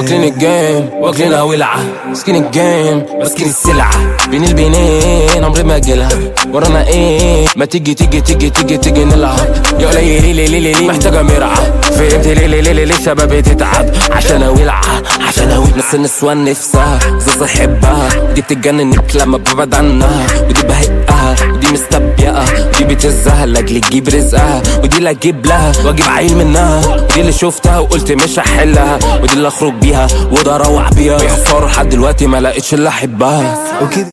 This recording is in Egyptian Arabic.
واكلين الجيم واكلينها ولعة مسكين الجيم ماسكين السلعة بين البنين عمري ما اجيلها ورانا ايه ما تيجي تيجي تيجي تيجي تيجي نلعب يا قليل ليه ليه ليه ليه محتاجة مرعى فهمت ليه ليه ليه ليه ليه الشباب بتتعب عشان اولعها عشان اولع نص النسوان نفسها زوز احبها دي بتتجنن لما ببعد عنها ودي بهقها ودي مستبيئة ودي بتزها لاجل تجيب رزقها ودي اللي اجيب لها واجيب عيل منها ودي اللي شفتها وقلت مش هحلها ودي اللي اخرج بيها وده اروح بيها يا خسارة لحد دلوقتي ما لقيتش اللي احبها وكده